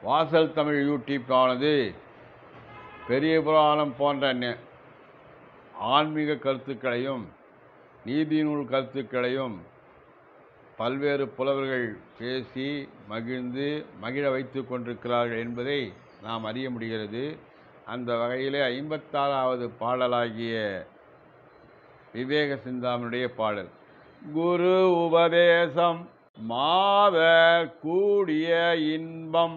வாசல் தமிழ் யூடியூப்பானது பெரிய புராணம் போன்ற நெ- ஆன்மீக கருத்துக்களையும் நீதிநூல் கருத்துக்களையும் பல்வேறு புலவர்கள் பேசி மகிழ்ந்து மகிழ வைத்து கொண்டிருக்கிறார்கள் என்பதை நாம் அறிய முடிகிறது அந்த வகையிலே ஐம்பத்தாறாவது பாடலாகிய விவேக சிந்தாமனுடைய பாடல் குரு உபதேசம் மாதர் கூடிய இன்பம்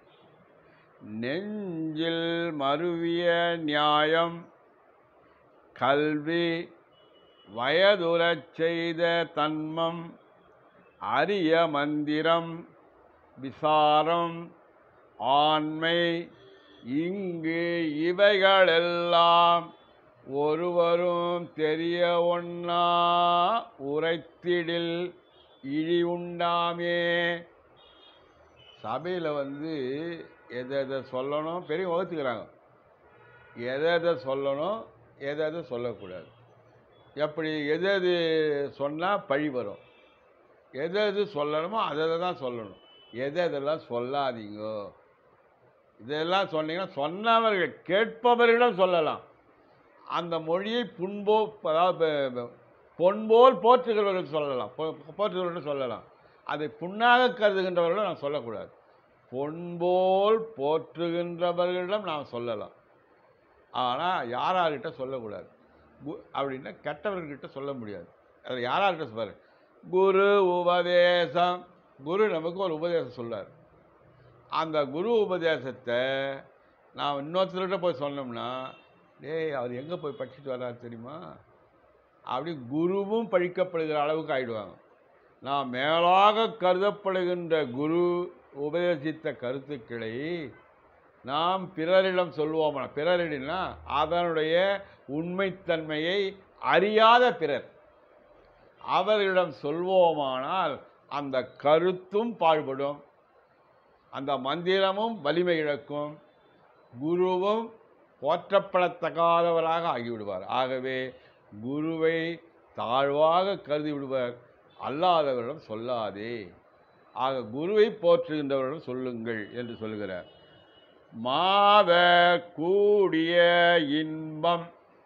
நெஞ்சில் மருவிய நியாயம் கல்வி வயதுறச் செய்த தன்மம் அரிய மந்திரம் விசாரம் ஆண்மை இங்கு இவைகளெல்லாம் ஒருவரும் தெரிய ஒண்ணா உரைத்திடில் இழி உண்டாமே சபையில் வந்து எதை எதை சொல்லணும் பெரிய வகுத்துக்கிறாங்க எதை எதை சொல்லணும் எதை எதை சொல்லக்கூடாது எப்படி எது எது சொன்னால் பழி வரும் எது எது சொல்லணுமோ அதை அதை தான் சொல்லணும் எதை எதெல்லாம் சொல்லாதீங்கோ இதெல்லாம் சொன்னீங்கன்னா சொன்னவர்கள் கேட்பவர்களிடம் சொல்லலாம் அந்த மொழியை புண்போ அதாவது ப- ப- பொன்போல் போற்றுகிறவர்களுக்கு சொல்லலாம் பொ- போற்றுகிறவர்கள் சொல்லலாம் அதை புண்ணாக கருதுகின்றவர்களிடம் நாம் சொல்லக்கூடாது பொன்போல் போற்றுகின்றவர்களிடம் நாம் சொல்லலாம் ஆனால் யாரார்கிட்ட சொல்லக்கூடாது கு- அப்படின்னா கெட்டவர்கிட்ட சொல்ல முடியாது அது யாரார்கிட்ட சொல்வார் குரு உபதேசம் குரு நமக்கு ஒரு உபதேசம் சொல்றார் அந்த குரு உபதேசத்தை நான் இன்னொருத்தர்கிட்ட போய் சொன்னோம்னா டேய் அவர் எங்கே போய் படிச்சுட்டு வர்றாரு தெரியுமா அப்படி குருவும் பழிக்கப்படுகிற அளவுக்கு ஆயிடுவாங்க நான் மேலாக கருதப்படுகின்ற குரு உபதேசித்த கருத்துக்களை நாம் பிறரிடம் சொல்வோம்னா பிறரிடம்னா அதனுடைய உண்மைத்தன்மையை அறியாத பிறர் அவர்களிடம் சொல்வோமானால் அந்த கருத்தும் பாழ்படும் அந்த மந்திரமும் வலிமை இழக்கும் குருவும் போற்றப்படத்தகாதவராக ஆகிவிடுவார் ஆகவே குருவை தாழ்வாக கருதி விடுவர் அல்லாதவரிடம் சொல்லாதே ஆக குருவை போற்றுகின்றவரிடம் சொல்லுங்கள் என்று சொல்கிறார் மாத கூடிய இன்பம்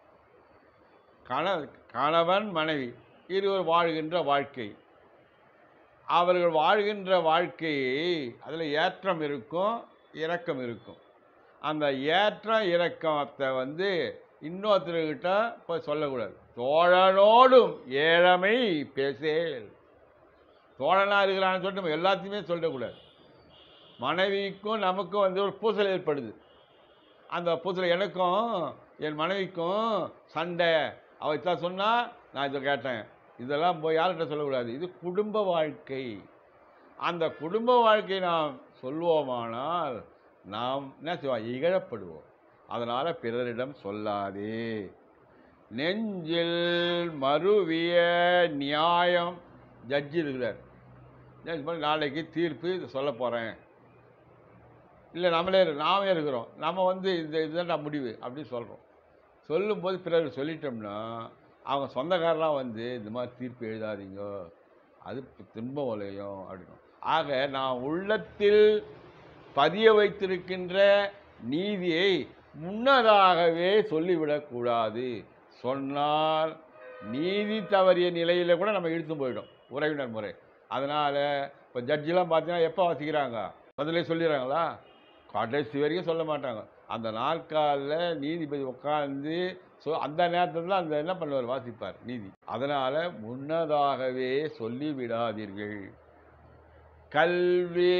கண கணவன் மனைவி இருவர் வாழ்கின்ற வாழ்க்கை அவர்கள் வாழ்கின்ற வாழ்க்கையை அதில் ஏற்றம் இருக்கும் இரக்கம் இருக்கும் அந்த ஏற்றம் இரக்கத்தை வந்து இன்னொருத்தர்கிட்ட போய் சொல்லக்கூடாது தோழனோடும் ஏழமை பேசேல் தோழனாக இருக்கிறான்னு சொல்லிட்டு நம்ம எல்லாத்தையுமே சொல்லக்கூடாது மனைவிக்கும் நமக்கும் வந்து ஒரு பூசல் ஏற்படுது அந்த பூசல் எனக்கும் என் மனைவிக்கும் சண்டை அவ இதான் சொன்னா நான் இதை கேட்டேன் இதெல்லாம் போய் யார்கிட்ட சொல்லக்கூடாது இது குடும்ப வாழ்க்கை அந்த குடும்ப வாழ்க்கை நாம் சொல்வோமானால் நாம் என்ன செய்வோம் இகழப்படுவோம் அதனால் பிறரிடம் சொல்லாதே நெஞ்சில் மருவிய நியாயம் ஜட்ஜி இருக்கிறார் ஜட்ஜ் பண்ணி நாளைக்கு தீர்ப்பு இதை சொல்ல போகிறேன் இல்லை நம்மளே இரு- நாமே இருக்கிறோம் நம்ம வந்து இந்த இதுதான் முடிவு அப்படின்னு சொல்கிறோம் சொல்லும்போது பிறர் சொல்லிட்டோம்னா அவங்க சொந்தக்காரலாம் வந்து இந்த மாதிரி தீர்ப்பு எழுதாதீங்க அது துன்பம் விளையும் அப்படின்னு ஆக நான் உள்ளத்தில் பதிய வைத்திருக்கின்ற நீதியை முன்னதாகவே சொல்லிவிடக்கூடாது சொன்னால் நீதி தவறிய நிலையில் கூட நம்ம இழுத்து போயிடும் உறவினர் முறை அதனால் இப்போ ஜட்ஜெலாம் பார்த்தீங்கன்னா எப்போ வாசிக்கிறாங்க முதல்ல சொல்லிடுறாங்களா கடைசி வரைக்கும் சொல்ல மாட்டாங்க அந்த நாற்காலில் நீதிபதி உட்கார்ந்து ஸோ அந்த நேரத்தில் தான் அந்த என்ன பண்ணுவார் வாசிப்பார் நீதி அதனால் முன்னதாகவே சொல்லிவிடாதீர்கள் கல்வி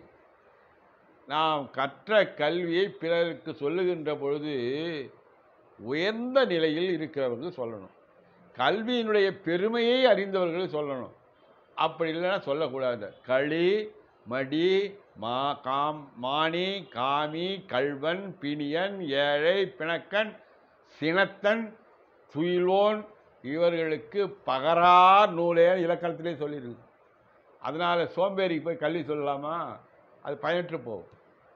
நாம் கற்ற கல்வியை பிறருக்கு சொல்லுகின்ற பொழுது உயர்ந்த நிலையில் இருக்கிறவர்கள் சொல்லணும் கல்வியினுடைய பெருமையை அறிந்தவர்கள் சொல்லணும் அப்படி இல்லைன்னா சொல்லக்கூடாது களி மடி மா காம் மானி காமி கள்வன் பிணியன் ஏழை பிணக்கன் சினத்தன் துயிலோன் இவர்களுக்கு பகரார் நூலே இலக்கணத்திலே சொல்லியிருக்கு அதனால் சோம்பேறிக்கு போய் கல்வி சொல்லலாமா அது பயனற்று போகும்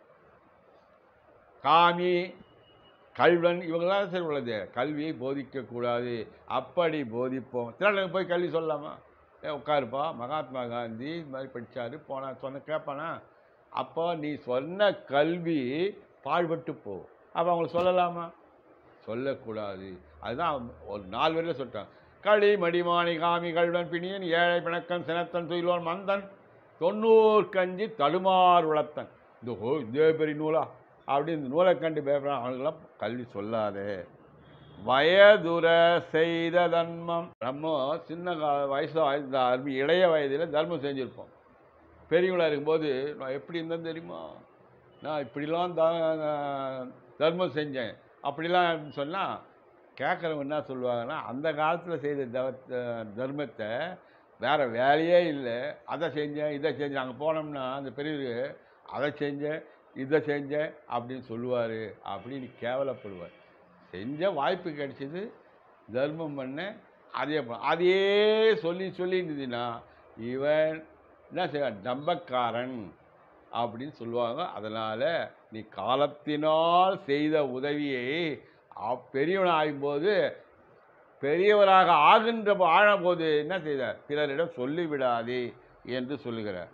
காமி கல்வன் இவங்களாம் சரி உள்ளது கல்வியை போதிக்கக்கூடாது அப்படி போதிப்போம் திருடனுக்கு போய் கல்வி சொல்லலாமா ஏ உட்காருப்பா மகாத்மா காந்தி இது மாதிரி படித்தாரு போனா சொன்ன கேட்பானா அப்போ நீ சொன்ன கல்வி பாழ்பட்டு போ அப்போ அவங்களுக்கு சொல்லலாமா சொல்லக்கூடாது அதுதான் ஒரு நாலு வரையில் சொல்லிட்டான் களி மடிமானி காமி கல்வன் பிணியன் ஏழை பிணக்கன் சினத்தன் துயிலோன் மந்தன் தொண்ணூறு கஞ்சி தடுமாறு உளத்தன் இந்த ஓ இதே பெரிய நூலா அப்படி இந்த நூலை கண்டு பேசுகிறான் அவனுக்கெல்லாம் கல்வி சொல்லாதே வயதுர செய்த தர்மம் நம்ம சின்ன கா- வயசு இந்த அருமை இளைய வயதில் தர்மம் செஞ்சுருப்போம் பெரியவங்களா இருக்கும்போது நான் எப்படி இருந்தேன் தெரியுமா நான் இப்படிலாம் த தர்மம் செஞ்சேன் அப்படிலாம் சொன்னால் கேட்குறவங்க என்ன சொல்லுவாங்கன்னா அந்த காலத்தில் செய்த தவ தர்மத்தை வேறு வேலையே இல்லை அதை செஞ்சேன் இதை செஞ்சேன் அங்கே போனோம்னா அந்த பெரியவர் அதை செஞ்சேன் இதை செஞ்சேன் அப்படின்னு சொல்லுவார் அப்படின்னு கேவலப்படுவார் செஞ்ச வாய்ப்பு கிடைச்சது தர்மம் பண்ண அதே ப- அதையே சொல்லி சொல்லி இருந்ததுன்னா இவன் என்ன செய்வான் டம்பக்காரன் அப்படின்னு சொல்லுவாங்க அதனால் நீ காலத்தினால் செய்த உதவியை அப்- பெரியவன் ஆகும்போது பெரியவராக ஆகின்ற போ- ஆழும்போது என்ன செய்தார் பிறரிடம் சொல்லிவிடாதே என்று சொல்லுகிறார்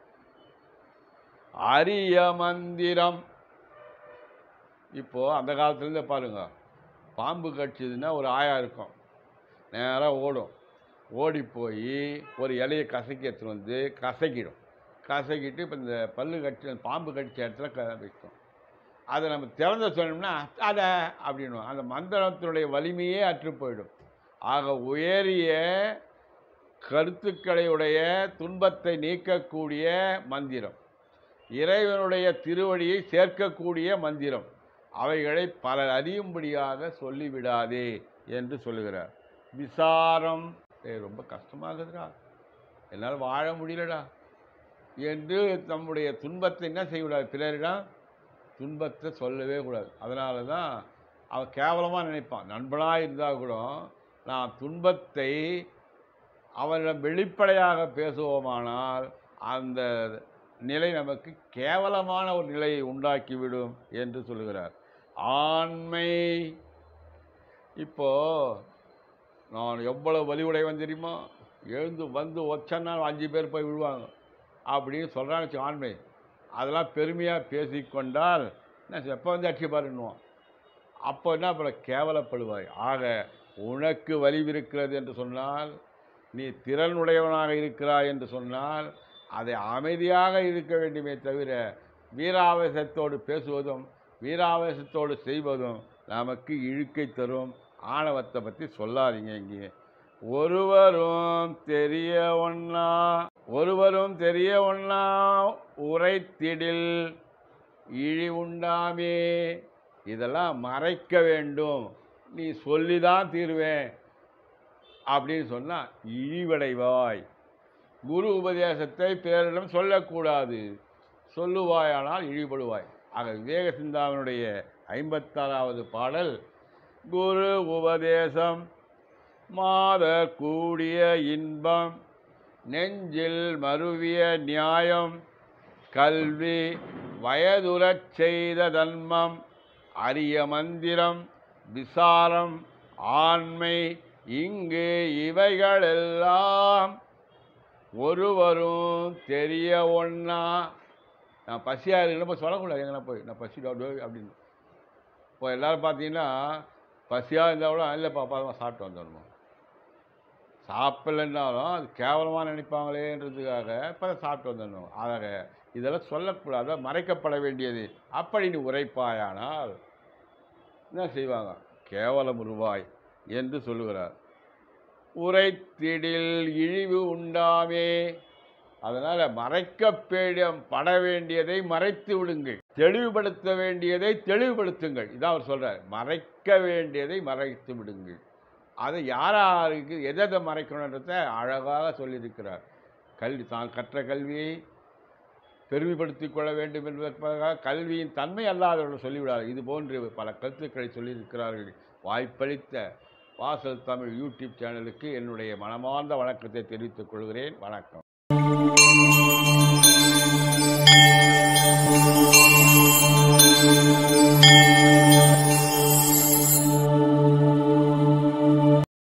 அரிய மந்திரம் இப்போ அந்த காலத்துலேருந்து பாருங்க பாம்பு கடிச்சதுன்னா ஒரு ஆயா இருக்கும் நேராக ஓடும் ஓடி போய் ஒரு இலையை கசக்கி எடுத்துட்டு வந்து கசக்கிடும் கசக்கிட்டு இப்போ இந்த பல்லு கடிச்ச பாம்பு கடிச்ச இடத்துல க வைக்கும் அதை நம்ம திறந்த சொன்னோம்னா அதை அப்படின்னுவோம் அந்த மந்திரத்தினுடைய வலிமையே அற்று போயிடும் ஆக உயரிய கருத்துக்களை உடைய துன்பத்தை நீக்கக்கூடிய மந்திரம் இறைவனுடைய திருவடியை சேர்க்கக்கூடிய மந்திரம் அவைகளை பலர் அறியும்படியாக சொல்லிவிடாதே என்று சொல்லுகிறார் விசாரம் ஏய் ரொம்ப கஷ்டமாகுதுடா என்னால் வாழ முடியலடா என்று நம்முடைய துன்பத்தை என்ன செய்யக்கூடாது பிறரிடம் துன்பத்தை சொல்லவே கூடாது அதனால தான் அவன் கேவலமாக நினைப்பான் நண்பனாக இருந்தால் கூட நான் துன்பத்தை அவனிடம் வெளிப்படையாக பேசுவோமானால் அந்த நிலை நமக்கு கேவலமான ஒரு நிலையை உண்டாக்கிவிடும் என்று சொல்லுகிறார் ஆண்மை இப்போ நான் எவ்வளவு வலி உடையவன் தெரியுமா எழுந்து வந்து ஒச்சன்னா அஞ்சு பேர் போய் விழுவாங்க அப்படின்னு சொல்கிறான்னு வச்சு ஆண்மை அதெல்லாம் பெருமையாக பேசிக்கொண்டால் என்ன எப்போ வந்து அடிச்சு பாருன்னுவான் அப்போ என்ன பண்ண கேவலப்படுவாய் ஆக உனக்கு வலிவிருக்கிறது என்று சொன்னால் நீ திறனுடையவனாக இருக்கிறாய் என்று சொன்னால் அதை அமைதியாக இருக்க வேண்டுமே தவிர வீராவேசத்தோடு பேசுவதும் வீராவேசத்தோடு செய்வதும் நமக்கு இழுக்கை தரும் ஆணவத்தை பற்றி சொல்லாதீங்க இங்கே ஒருவரும் தெரிய ஒண்ணா ஒருவரும் தெரிய ஒண்ணா உரைத்திடில் இழி உண்டாமே இதெல்லாம் மறைக்க வேண்டும் நீ சொல்லி தான் தீருவேன் அப்படின்னு சொன்னால் இழிவடைவாய் குரு உபதேசத்தை பிறரிடம் சொல்லக்கூடாது சொல்லுவாயானால் இழிபடுவாய் ஆக விவேக சிந்தாவினுடைய ஐம்பத்தாறாவது பாடல் குரு உபதேசம் மாதர் கூடிய இன்பம் நெஞ்சில் மருவிய நியாயம் கல்வி வயதுறச் செய்த தன்மம் அரிய மந்திரம் விசாரம் ஆண்மை இங்கு இவைகளெல்லாம் ஒருவரும் தெரிய ஒண்ணா நான் பசியாக இருக்கிற போய் சொல்லக்கூடாது எங்கன்னா போய் நான் பசி அப்படின்னு இப்போ எல்லோரும் பார்த்தீங்கன்னா பசியாக இருந்தால் கூட இல்லைப்பா பாப்பா சாப்பிட்டு வந்துடணுமா சாப்பிடலைன்னாலும் அது கேவலமாக நினைப்பாங்களேன்றதுக்காக இப்போ சாப்பிட்டு வந்துடணும் ஆக இதெல்லாம் சொல்லக்கூடாது மறைக்கப்பட வேண்டியது அப்படி நீ உரைப்பாயானால் என்ன செய்வாங்க கேவலம் உருவாய் என்று சொல்லுகிறார் உரைத்திடில் இழிவு உண்டாமே அதனால் மறைக்க பட வேண்டியதை மறைத்து விடுங்கள் தெளிவுபடுத்த வேண்டியதை தெளிவுபடுத்துங்கள் இதான் அவர் சொல்றார் மறைக்க வேண்டியதை மறைத்து விடுங்கள் அதை யாராருக்கு எதை எதை மறைக்கணுன்றத அழகாக சொல்லியிருக்கிறார் கல்வி தான் கற்ற கல்வியை பெருமைப்படுத்திக் கொள்ள வேண்டும் என்பதற்காக கல்வியின் தன்மை அல்லாதவர்கள் சொல்லிவிடாது இது போன்று பல கருத்துக்களை சொல்லியிருக்கிறார்கள் வாய்ப்பளித்த வாசல் தமிழ் யூடியூப் சேனலுக்கு என்னுடைய மனமார்ந்த வணக்கத்தை தெரிவித்துக் கொள்கிறேன் வணக்கம்